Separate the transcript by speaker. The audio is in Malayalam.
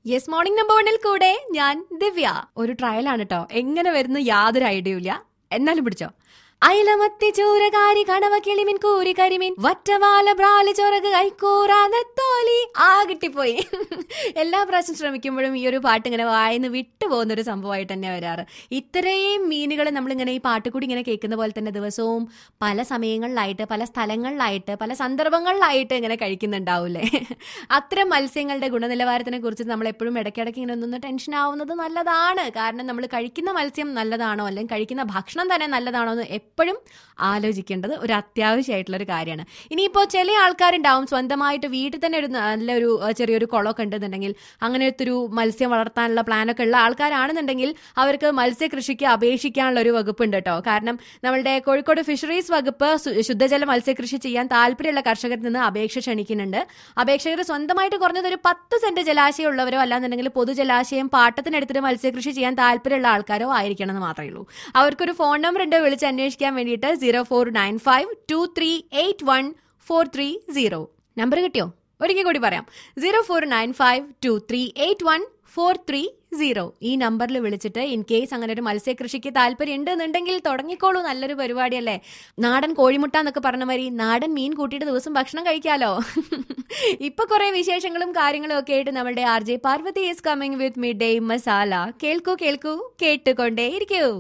Speaker 1: യെസ് മോർണിംഗ് നമ്പർ വണ്ണിൽ കൂടെ ഞാൻ ദിവ്യ ഒരു ട്രയലാണ് കേട്ടോ എങ്ങനെ വരുന്നു യാതൊരു ഐഡിയ ഇല്ല എന്നാലും പിടിച്ചോ അയലമത്തി ചൂരകാരി കണവ കിളിമിൻ കൂരി കരിമീൻ വറ്റവാല ബ്രാല് ചൊറക് കൈക്കൂറാ നെത്തോലി ആ കിട്ടിപ്പോയി എല്ലാ പ്രാവശ്യം ശ്രമിക്കുമ്പോഴും ഈ ഒരു പാട്ട് ഇങ്ങനെ വായന്ന് വിട്ടുപോകുന്ന ഒരു സംഭവമായിട്ട് തന്നെ വരാറ് ഇത്രയും മീനുകൾ നമ്മളിങ്ങനെ ഈ പാട്ട് കൂടി ഇങ്ങനെ കേൾക്കുന്ന പോലെ തന്നെ ദിവസവും പല സമയങ്ങളിലായിട്ട് പല സ്ഥലങ്ങളിലായിട്ട് പല സന്ദർഭങ്ങളിലായിട്ട് ഇങ്ങനെ കഴിക്കുന്നുണ്ടാവൂലേ അത്തരം മത്സ്യങ്ങളുടെ ഗുണനിലവാരത്തിനെ കുറിച്ച് നമ്മൾ എപ്പോഴും ഇടയ്ക്കിടയ്ക്ക് ഇങ്ങനെ ഒന്നൊന്ന് ടെൻഷൻ ആവുന്നത് നല്ലതാണ് കാരണം നമ്മൾ കഴിക്കുന്ന മത്സ്യം നല്ലതാണോ അല്ലെങ്കിൽ കഴിക്കുന്ന ഭക്ഷണം തന്നെ നല്ലതാണോ എന്ന് എപ്പോഴും ആലോചിക്കേണ്ടത് ഒരു അത്യാവശ്യമായിട്ടുള്ള ഒരു കാര്യമാണ് ഇനിയിപ്പോൾ ചില ആൾക്കാരുണ്ടാവും സ്വന്തമായിട്ട് വീട്ടിൽ തന്നെ ഒരു നല്ലൊരു ഏഹ്, ചെറിയൊരു കുളമൊക്കെ ഉണ്ടെന്നുണ്ടെങ്കിൽ അങ്ങനത്തെ ഒരു മത്സ്യം വളർത്താനുള്ള പ്ലാനൊക്കെ ഉള്ള ആൾക്കാരാണെന്നുണ്ടെങ്കിൽ അവർക്ക് മത്സ്യകൃഷിക്ക് അപേക്ഷിക്കാനുള്ള ഒരു വകുപ്പുണ്ട് കേട്ടോ കാരണം നമ്മളുടെ കോഴിക്കോട് ഫിഷറീസ് വകുപ്പ് സു- ശുദ്ധജല മത്സ്യകൃഷി ചെയ്യാൻ താല്പര്യമുള്ള കർഷകരിൽ നിന്ന് അപേക്ഷ ക്ഷണിക്കുന്നുണ്ട് അപേക്ഷകർ സ്വന്തമായിട്ട് കുറഞ്ഞത് ഒരു പത്ത് സെന്റ് ജലാശയം ഉള്ളവരോ അല്ലാന്നുണ്ടെങ്കിൽ പൊതുജലാശയം പാട്ടത്തിനെടുത്തിട്ട് മത്സ്യകൃഷി ചെയ്യാൻ താല്പര്യമുള്ള ആൾക്കാരോ ആയിരിക്കണം എന്ന് മാത്രമേ ഉള്ളൂ അവർക്കൊരു ഫോൺ നമ്പർ ഉണ്ട് വിളിച്ച് അന്വേഷിക്കാൻ വേണ്ടിയിട്ട് zero four nine five two three eight one four three zero number കിട്ടിയോ ഒരിക്കൽ കൂടി പറയാം zero four nine five two three eight one four three zero ഈ നമ്പറിൽ വിളിച്ചിട്ട് ഇൻ കേസ് അങ്ങനെ ഒരു മത്സ്യകൃഷിക്ക് താല്പര്യം ഉണ്ടെന്നുണ്ടെങ്കിൽ തുടങ്ങിക്കോളൂ നല്ലൊരു പരിപാടിയല്ലേ നാടൻ കോഴിമുട്ട എന്നൊക്കെ പറഞ്ഞ മാതിരി നാടൻ മീൻ കൂട്ടിയിട്ട് ദിവസം ഭക്ഷണം കഴിക്കാലോ ഇപ്പൊ കുറെ വിശേഷങ്ങളും കാര്യങ്ങളും ഒക്കെ ആയിട്ട് നമ്മുടെ R J Parvathi is coming with midday masala കേൾക്കൂ കേൾക്കൂ കേട്ടുകൊണ്ടേ ഇരിക്കൂ